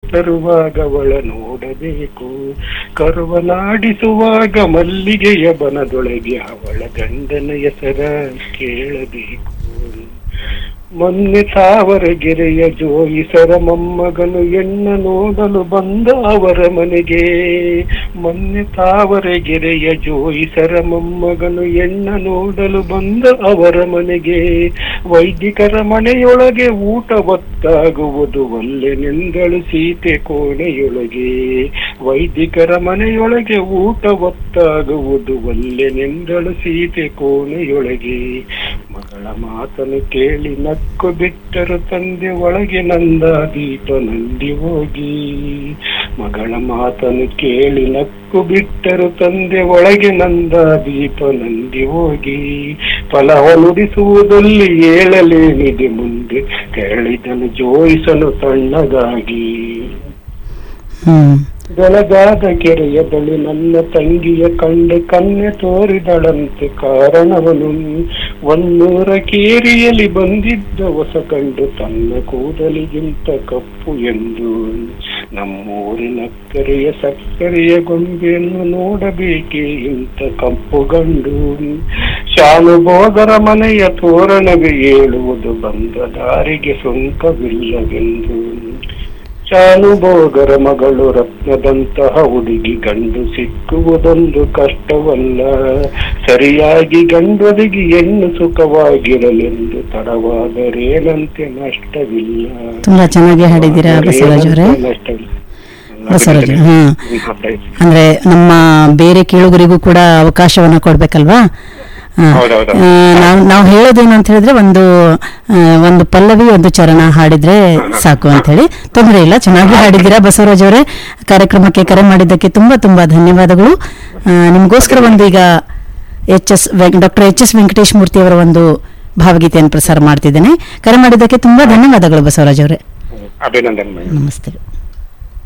ತರುವಾಗ ಅವಳ ನೋಡಬೇಕು ಕರುವನಾಡಿಸುವಾಗ ಮಲ್ಲಿಗೆಯ ಬನದೊಳಗೆ ಅವಳ ಗಂಡನ ಹೆಸರ ಕೇಳಬೇಕು ಮೊನ್ನೆ ತಾವರಗೆರೆಯ ಜೋಯಿಸರ ಮೊಮ್ಮಗನು ಎಣ್ಣ ನೋಡಲು ಬಂದ ಅವರ ಮನೆಗೆ ಮೊನ್ನೆ ತಾವರಗೆರೆಯ ಜೋಯಿಸರ ಮೊಮ್ಮಗನು ಎಣ್ಣ ನೋಡಲು ಬಂದ ಅವರ ಮನೆಗೆ ವೈದಿಕರ ಮನೆಯೊಳಗೆ ಊಟ ಒತ್ತಾಗುವುದು ಒಲ್ಲೆನೆಂದಳು ಸೀತೆ ಕೋಣೆಯೊಳಗೆ ವೈದಿಕರ ಮನೆಯೊಳಗೆ ಊಟ ಒತ್ತಾಗುವುದು ಒಲ್ಲೆನೆಂದಳು ಸೀತೆ ಕೋಣೆಯೊಳಗೆ ಮಗಳ ಮಾತನ್ನು ಕೇಳಿ ನಕ್ಕು ಬಿಟ್ಟರು ತಂದೆ ಒಳಗೆ ನಂದ ದೀಪ ನಂದಿ ಹೋಗಿ ಮಗಳ ಮಾತನ್ನು ಕೇಳಿ ನಕ್ಕು ಬಿಟ್ಟರು ತಂದೆ ಒಳಗೆ ನಂದ ದೀಪ ನಂದಿ ಹೋಗಿ ಫಲವ ನುಡಿಸುವುದಲ್ಲಿ ಏಳಲೇನಿದೆ ಮುಂದೆ ಕೇಳಿದನು ಜೋಯಿಸಲು ತಣ್ಣಗಾಗಿ ಹ್ಮ್ ಬೆಳಗಾದ ಕೆರೆಯ ಬಳಿ ನನ್ನ ತಂಗಿಯ ಕಂಡೆ ಕನ್ನೆ ತೋರಿದಳಂತೆ ಕಾರಣವನು ಒಂದೂರ ಕೇರಿಯಲ್ಲಿ ಬಂದಿದ್ದ ಹೊಸ ಕಂಡು ತನ್ನ ಕೂದಲಿಗಿಂತ ಕಪ್ಪು ಎಂದು ನಮ್ಮೂರಿನ ಕೆರೆಯ ಸಕ್ಕರೆಯ ಗೊಂಬೆಯನ್ನು ನೋಡಬೇಕೆ ಇಂಥ ಕಪ್ಪು ಗಂಡು ಶಾನುಭೋಗರ ಮನೆಯ ತೋರಣವೇ ಏಳುವುದು ಬಂದ ದಾರಿಗೆ ಸುಂಕವಿಲ್ಲವೆಂದು ಶಾನುಭೋಗರ ಮಗಳು ರತ್ನದಂತಹ ಹುಡುಗಿ ಗಂಡು ಸಿಕ್ಕುವುದೊಂದು ಕಷ್ಟವಲ್ಲ ಸರಿಯಾಗಿ ಗಂಡೊದಗಿ ಹೆಣ್ಣು ಸುಖವಾಗಿರಲೆಂದು ತಡವಾದರೇನಂತೆ ನಷ್ಟವಿಲ್ಲ ತುಂಬಾ ಚೆನ್ನಾಗಿ ಹಾಡಿದ್ದೀರಾ ಬಸವರಾಜ್ ಅವರೇ ನಷ್ಟವಿಲ್ಲ ಬಸವರಾಜ್ ಹಾ ಅಂದ್ರೆ ನಮ್ಮ ಬೇರೆ ಕೇಳುಗರಿಗೂ ಕೂಡ ಅವಕಾಶವನ್ನ ಕೊಡ್ಬೇಕಲ್ವಾ ಆ, ಹೌದೌದು. ಆ, ನಾವು ನಾವು ಹೇಳೋದೇನು ಅಂತ ಹೇಳಿದ್ರೆ ಒಂದು ಆ, ಒಂದು ಪಲ್ಲವಿ ಒಂದು ಚರಣ ಹಾಡಿದ್ರೆ ಸಾಕು ಅಂತ ಹೇಳಿ ತೊಂದರೆ ಇಲ್ಲ ಚೆನ್ನಾಗಿ ಹಾಡಿದ್ದೀರಾ ಬಸವರಾಜ್ ಅವರೇ ಕಾರ್ಯಕ್ರಮಕ್ಕೆ ಕರೆ ಮಾಡಿದ್ದಕ್ಕೆ ತುಂಬಾ ತುಂಬಾ ಧನ್ಯವಾದಗಳು ಆ, ನಿಮಗೋಸ್ಕರ ಒಂದು ಈಗ H S doctor H S Venkatesh Murthy ಅವರ ಒಂದು ಭಾವಗೀತೆಯನ್ನು ಪ್ರಸಾರ ಮಾಡ್ತಿದ್ದೇನೆ ಕರೆ ಮಾಡಿದ್ದಕ್ಕೆ ತುಂಬಾ ಧನ್ಯವಾದಗಳು ಬಸವರಾಜ್ ಅವರೇ ಅಭಿನಂದನೆ ನಮಸ್ತೆ